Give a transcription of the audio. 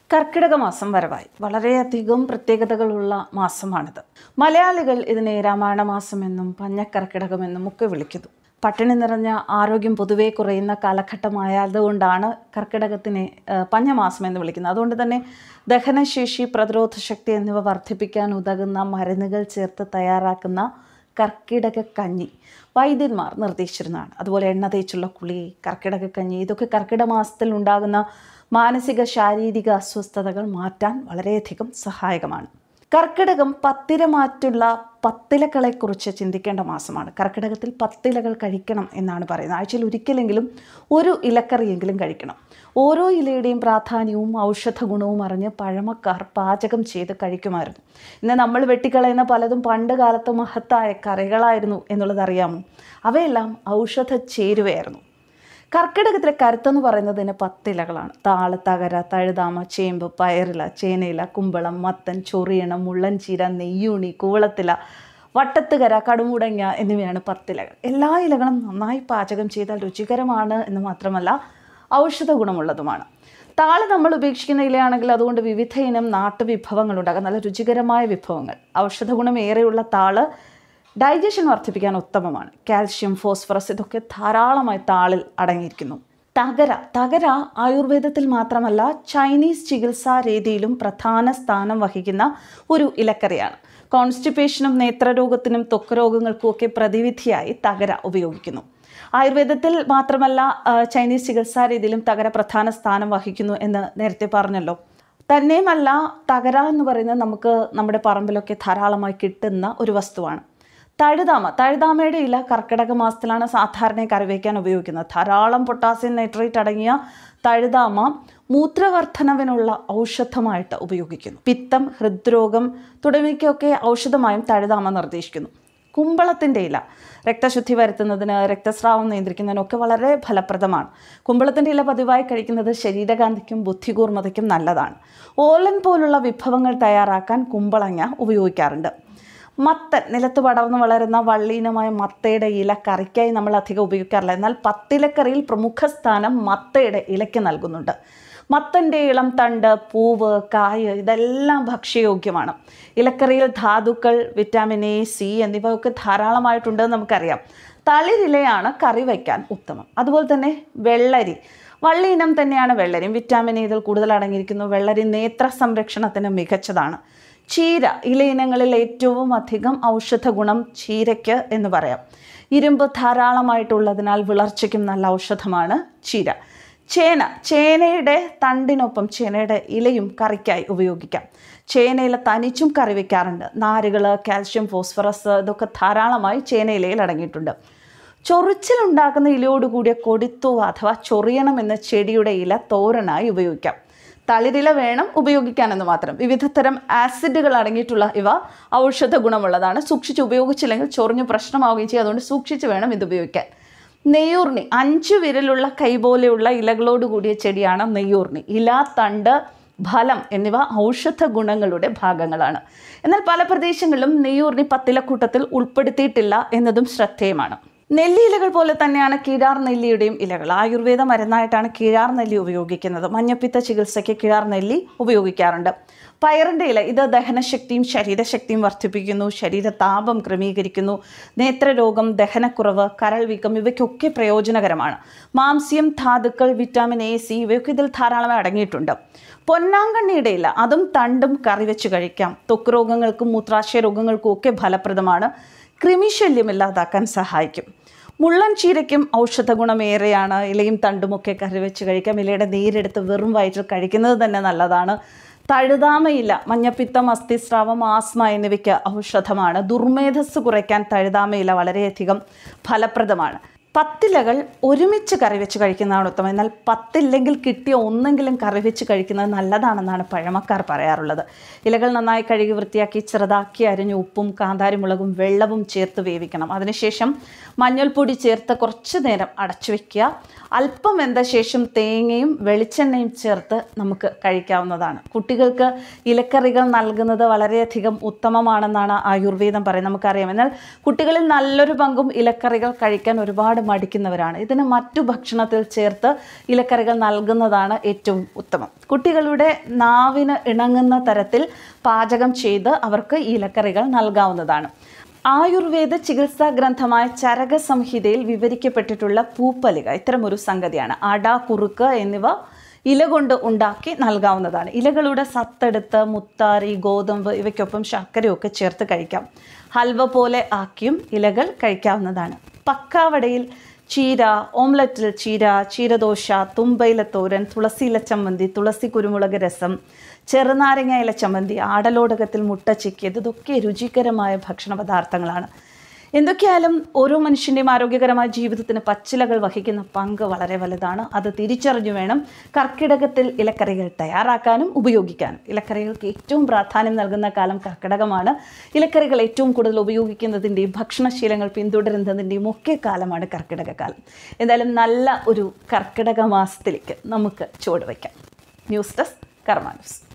കർക്കിടക മാസം വരവായി വളരെയധികം പ്രത്യേകതകളുള്ള മാസമാണിത് മലയാളികൾ ഇതിനെ രാമായണ മാസം എന്നും പഞ്ഞക്കർക്കിടകമെന്നും ഒക്കെ വിളിക്കുന്നു പട്ടിണി നിറഞ്ഞ ആരോഗ്യം പൊതുവേ കുറയുന്ന കാലഘട്ടമായതുകൊണ്ടാണ് കർക്കിടകത്തിനെ ആ, പഞ്ഞമാസം എന്ന് വിളിക്കുന്നത് അതുകൊണ്ട് തന്നെ ദഹനശേഷി പ്രതിരോധ ശക്തി എന്നിവ വർദ്ധിപ്പിക്കാൻ ഉതകുന്ന മരുന്നുകൾ ചേർത്ത് തയ്യാറാക്കുന്ന കർക്കിടക കഞ്ഞി വൈദ്യന്മാർ നിർദ്ദേശിച്ചിരുന്നതാണ് അതുപോലെ എണ്ണ തേച്ചുള്ള കുളി കർക്കിടക കഞ്ഞി ഇതൊക്കെ കർക്കിടക മാസത്തിൽ ഉണ്ടാകുന്ന മാനസിക ശാരീരിക അസ്വസ്ഥതകൾ മാറ്റാൻ വളരെയധികം സഹായകമാണ് കർക്കിടകം പത്തിരമാറ്റുള്ള പത്തിലകളെക്കുറിച്ച് ചിന്തിക്കേണ്ട മാസമാണ് കർക്കിടകത്തിൽ പത്തിലകൾ കഴിക്കണം എന്നാണ് പറയുന്നത് ആഴ്ചയിൽ ഒരിക്കലെങ്കിലും ഒരു ഇലക്കറിയെങ്കിലും കഴിക്കണം ഓരോ ഇലയുടെയും പ്രാധാന്യവും ഔഷധ ഗുണവും അറിഞ്ഞ് പഴമക്കാർ പാചകം ചെയ്ത് കഴിക്കുമായിരുന്നു ഇന്ന് നമ്മൾ വെട്ടിക്കളയുന്ന പലതും പണ്ട് കാലത്ത് മഹത്തായ കറികളായിരുന്നു എന്നുള്ളത് അറിയാമോ അവയെല്ലാം ഔഷധ ചേരുവയായിരുന്നു കർക്കിടകത്തിലെ കരുത്തെന്ന് പറയുന്നതിന് പത്തിലകളാണ് താള് തകര തഴുതാമ ചേമ്പ് പയറില ചേനയില കുമ്പളം മത്തൻ ചൊറിയണം മുള്ളൻചീര നെയ്യൂണി കൂവളത്തില വട്ടത്തുകര കടുമുടങ്ങ എന്നിവയാണ് പത്തിലകൾ എല്ലാ ഇലകളും നന്നായി പാചകം ചെയ്താൽ രുചികരമാണ് എന്ന് മാത്രമല്ല ഔഷധ ഗുണമുള്ളതുമാണ് താള് നമ്മൾ ഉപേക്ഷിക്കുന്ന ഇലയാണെങ്കിൽ അതുകൊണ്ട് വിവിധ ഇനം നാട്ടുവിഭവങ്ങൾ ഉണ്ടാകാം നല്ല രുചികരമായ വിഭവങ്ങൾ ഔഷധ ഗുണം ഏറെയുള്ള താള് ഡൈജഷൻ വർദ്ധിപ്പിക്കാൻ ഉത്തമമാണ് കാൽഷ്യം ഫോസ്ഫറസ് ഇതൊക്കെ ധാരാളമായി താളിൽ അടങ്ങിയിരിക്കുന്നു തകര തകര ആയുർവേദത്തിൽ മാത്രമല്ല ചൈനീസ് ചികിത്സാ രീതിയിലും പ്രധാന സ്ഥാനം വഹിക്കുന്ന ഒരു ഇലക്കറിയാണ് കോൺസ്റ്റിപ്പേഷനും നേത്രരോഗത്തിനും ത്വക്ക് രോഗങ്ങൾക്കും ഒക്കെ പ്രതിവിധിയായി തകര ഉപയോഗിക്കുന്നു ആയുർവേദത്തിൽ മാത്രമല്ല ആ, ചൈനീസ് ചികിത്സാ രീതിയിലും തകര പ്രധാന സ്ഥാനം വഹിക്കുന്നു എന്ന് നേരത്തെ പറഞ്ഞല്ലോ തന്നെയുമല്ല തകര എന്ന് പറയുന്നത് നമുക്ക് നമ്മുടെ പറമ്പിലൊക്കെ ധാരാളമായി കിട്ടുന്ന ഒരു വസ്തുവാണ് തഴുതാമ തഴുതാമയുടെ ഇല കർക്കിടക മാസത്തിലാണ് സാധാരണ കറി വയ്ക്കാൻ ഉപയോഗിക്കുന്നത് ധാരാളം പൊട്ടാസ്യം നൈട്രേറ്റ് അടങ്ങിയ തഴുതാമ മൂത്രവർദ്ധനവിനുള്ള ഔഷധമായിട്ട് ഉപയോഗിക്കുന്നു പിത്തം ഹൃദ്രോഗം തുടങ്ങിയൊക്കെ ഔഷധമായും തഴുതാമ നിർദ്ദേശിക്കുന്നു കുമ്പളത്തിൻ്റെ ഇല രക്തശുദ്ധി വരുത്തുന്നതിന് രക്തസ്രാവം നിയന്ത്രിക്കുന്നതിനൊക്കെ വളരെ ഫലപ്രദമാണ് കുമ്പളത്തിൻ്റെ ഇല പതിവായി കഴിക്കുന്നത് ശരീരകാന്തിക്കും ബുദ്ധികൂർമ്മതയ്ക്കും നല്ലതാണ് ഓലൻ പോലുള്ള വിഭവങ്ങൾ തയ്യാറാക്കാൻ കുമ്പളങ്ങ ഉപയോഗിക്കാറുണ്ട് മത്തൻ നിലത്ത് പടർന്ന് വളരുന്ന വള്ളീനമായ മത്തയുടെ ഇല കറിക്കായി നമ്മൾ അധികം ഉപയോഗിക്കാറില്ല എന്നാൽ പത്തിലക്കറിയിൽ പ്രമുഖ സ്ഥാനം മത്തയുടെ ഇലയ്ക്ക് നൽകുന്നുണ്ട് മത്തൻ്റെ ഇളം തണ്ട് പൂവ് കായ് ഇതെല്ലാം ഭക്ഷ്യയോഗ്യമാണ് ഇലക്കറിയിൽ ധാതുക്കൾ വിറ്റാമിൻ എ സി എന്നിവയൊക്കെ ധാരാളമായിട്ടുണ്ടെന്ന് നമുക്കറിയാം തളിരിലയാണ് കറി വയ്ക്കാൻ ഉത്തമം അതുപോലെ തന്നെ വെള്ളരി വള്ളി ഇനം തന്നെയാണ് വെള്ളരി വിറ്റാമിൻ ഇതിൽ കൂടുതൽ അടങ്ങിയിരിക്കുന്നു വെള്ളരി നേത്ര സംരക്ഷണത്തിന് മികച്ചതാണ് ചീര ഇലയിനങ്ങളിൽ ഏറ്റവും അധികം ഔഷധ ഗുണം ചീരയ്ക്ക് എന്ന് പറയാം ഇരുമ്പ് ധാരാളമായിട്ടുള്ളതിനാൽ വിളർച്ചയ്ക്കും നല്ല ഔഷധമാണ് ചീര ചേന ചേനയുടെ തണ്ടിനൊപ്പം ചേനയുടെ ഇലയും കറിക്കായി ഉപയോഗിക്കാം ചേനയില തനിച്ചും കറി വയ്ക്കാറുണ്ട് നാരുകൾ കാൽഷ്യം ഫോസ്ഫറസ് ഇതൊക്കെ ധാരാളമായി ചേനയിലയിൽ അടങ്ങിയിട്ടുണ്ട് ചൊറിച്ചിലുണ്ടാക്കുന്ന ഇലയോടുകൂടിയ കൊടിത്തൂവ അഥവാ ചൊറിയണം എന്ന ചെടിയുടെ ഇല തോരനായി ഉപയോഗിക്കാം തളിരില വേണം ഉപയോഗിക്കാനെന്ന് മാത്രം വിവിധതരം ആസിഡുകൾ അടങ്ങിയിട്ടുള്ള ഇവ ഔഷധ ഗുണമുള്ളതാണ് സൂക്ഷിച്ച് ഉപയോഗിച്ചില്ലെങ്കിൽ ചൊറിഞ്ഞ് പ്രശ്നമാവുകയും ചെയ്യും അതുകൊണ്ട് സൂക്ഷിച്ച് വേണം ഇത് ഉപയോഗിക്കാൻ നെയ്യൂർണി അഞ്ച് വിരലുള്ള കൈ പോലെയുള്ള ഇലകളോട് കൂടിയ ചെടിയാണ് നെയ്യൂർണി ഇല തണ്ട് ഫലം എന്നിവ ഔഷധ ഗുണങ്ങളുടെ ഭാഗങ്ങളാണ് എന്നാൽ പല പ്രദേശങ്ങളിലും നെയ്യൂർണി പത്തിലക്കൂട്ടത്തിൽ ഉൾപ്പെടുത്തിയിട്ടില്ല എന്നതും ശ്രദ്ധേയമാണ് നെല്ലി ഇലകൾ പോലെ തന്നെയാണ് കീഴാർ നെല്ലിയുടെയും ഇലകൾ ആയുർവേദ മരുന്നായിട്ടാണ് കീഴാർ നെല്ലി ഉപയോഗിക്കുന്നത് മഞ്ഞപ്പിത്ത ചികിത്സയ്ക്ക് കീഴാർ നെല്ലി ഉപയോഗിക്കാറുണ്ട് പയറിൻ്റെ ഇല ഇത് ദഹനശക്തിയും ശരീരശക്തിയും വർദ്ധിപ്പിക്കുന്നു ശരീരതാപം ക്രമീകരിക്കുന്നു നേത്രരോഗം ദഹനക്കുറവ് കരൾ വീക്കം ഇവയ്ക്കൊക്കെ പ്രയോജനകരമാണ് മാംസ്യം ധാതുക്കൾ വിറ്റാമിൻ എ സി ഇവയൊക്കെ ഇതിൽ ധാരാളമായി അടങ്ങിയിട്ടുണ്ട് പൊന്നാങ്കണ്ണിയുടെ ഇല അതും തണ്ടും കറി വെച്ച് കഴിക്കാം ത്വക്ക് രോഗങ്ങൾക്കും മൂത്രാശയ രോഗങ്ങൾക്കും ഒക്കെ ഫലപ്രദമാണ് കൃമിശല്യം ഇല്ലാതാക്കാൻ സഹായിക്കും മുള്ളൻ ചീരയ്ക്കും ഔഷധ ഗുണമേറെയാണ് ഇലയും തണ്ടുമൊക്കെ കറി വെച്ച് കഴിക്കാം ഇലയുടെ നീരെടുത്ത് വെറും വയറ്റിൽ കഴിക്കുന്നത് തന്നെ നല്ലതാണ് തഴുതാമയില മഞ്ഞപ്പിത്തം അസ്ഥിസ്രാവം ആസ്മ എന്നിവയ്ക്ക് ഔഷധമാണ് ദുർമേധസ് കുറയ്ക്കാൻ തഴുതാമയില വളരെയധികം ഫലപ്രദമാണ് പത്തിലകൾ ഒരുമിച്ച് കറി വെച്ച് കഴിക്കുന്നതാണ് ഉത്തമം എന്നാൽ പത്തില്ലെങ്കിൽ കിട്ടിയ ഒന്നെങ്കിലും കറി വെച്ച് കഴിക്കുന്നത് നല്ലതാണെന്നാണ് പഴമക്കാർ പറയാറുള്ളത് ഇലകൾ നന്നായി കഴുകി വൃത്തിയാക്കി ചെറുതാക്കി അരിഞ്ഞ് ഉപ്പും കാന്താരിമുളകും വെള്ളവും ചേർത്ത് വേവിക്കണം അതിനുശേഷം മഞ്ഞൾപ്പൊടി ചേർത്ത് കുറച്ച് നേരം അടച്ചു വയ്ക്കുക അല്പം വെന്ത ശേഷം തേങ്ങയും വെളിച്ചെണ്ണയും ചേർത്ത് നമുക്ക് കഴിക്കാവുന്നതാണ് കുട്ടികൾക്ക് ഇലക്കറികൾ നൽകുന്നത് വളരെയധികം ഉത്തമമാണെന്നാണ് ആയുർവേദം പറയുന്നത് നമുക്കറിയാം എന്നാൽ കുട്ടികളിൽ നല്ലൊരു പങ്കും ഇലക്കറികൾ കഴിക്കാൻ ഒരുപാട് മടിക്കുന്നവരാണ് ഇതിന് മറ്റു ഭക്ഷണത്തിൽ ചേർത്ത് ഇലക്കറികൾ നൽകുന്നതാണ് ഏറ്റവും ഉത്തമം കുട്ടികളുടെ നാവിന് ഇണങ്ങുന്ന തരത്തിൽ പാചകം ചെയ്ത് അവർക്ക് ഈ ഇലക്കറികൾ നൽകാവുന്നതാണ് ആയുർവേദ ചികിത്സാ ഗ്രന്ഥമായ ചരക സംഹിതയിൽ വിവരിക്കപ്പെട്ടിട്ടുള്ള പൂപ്പലിക ഇത്തരമൊരു സംഗതിയാണ് അട കുറുക്ക് എന്നിവ ഇല കൊണ്ട് ഉണ്ടാക്കി നൽകാവുന്നതാണ് ഇലകളുടെ സത്തെടുത്ത് മുത്താറി ഗോതമ്പ് ഇവയ്ക്കൊപ്പം ശർക്കരയൊക്കെ ചേർത്ത് കഴിക്കാം ഹൽവ പോലെ ആക്കിയും ഇലകൾ കഴിക്കാവുന്നതാണ് പക്കാവടയിൽ ചീര ഓംലറ്റിൽ ചീര ചീരദോശ തുമ്പയിലത്തോരൻ തുളസിയില ചമ്മന്തി തുളസി കുരുമുളക് രസം ചെറുനാരങ്ങ ഇല ചമ്മന്തി ആടലോടകത്തിൽ മുട്ട ചിക്കിയത് ഇതൊക്കെ രുചികരമായ ഭക്ഷണ പദാർത്ഥങ്ങളാണ് എന്തൊക്കെയായാലും ഓരോ മനുഷ്യൻ്റെയും ആരോഗ്യകരമായ ജീവിതത്തിന് പച്ചിലകൾ വഹിക്കുന്ന പങ്ക് വളരെ വലുതാണ് അത് തിരിച്ചറിഞ്ഞു വേണം കർക്കിടകത്തിൽ ഇലക്കറികൾ തയ്യാറാക്കാനും ഉപയോഗിക്കാനും ഇലക്കറികൾക്ക് ഏറ്റവും പ്രാധാന്യം നൽകുന്ന കാലം കർക്കിടകമാണ് ഇലക്കറികൾ ഏറ്റവും കൂടുതൽ ഉപയോഗിക്കുന്നതിൻ്റെയും ഭക്ഷണശീലങ്ങൾ പിന്തുടരുന്നതിൻ്റെയും ഒക്കെ കാലമാണ് കർക്കിടക കാലം എന്തായാലും നല്ല ഒരു കർക്കിടക മാസത്തിലേക്ക് നമുക്ക് ചുവട് വയ്ക്കാം ന്യൂസ് ഡെസ്ക് കർമാ ന്യൂസ്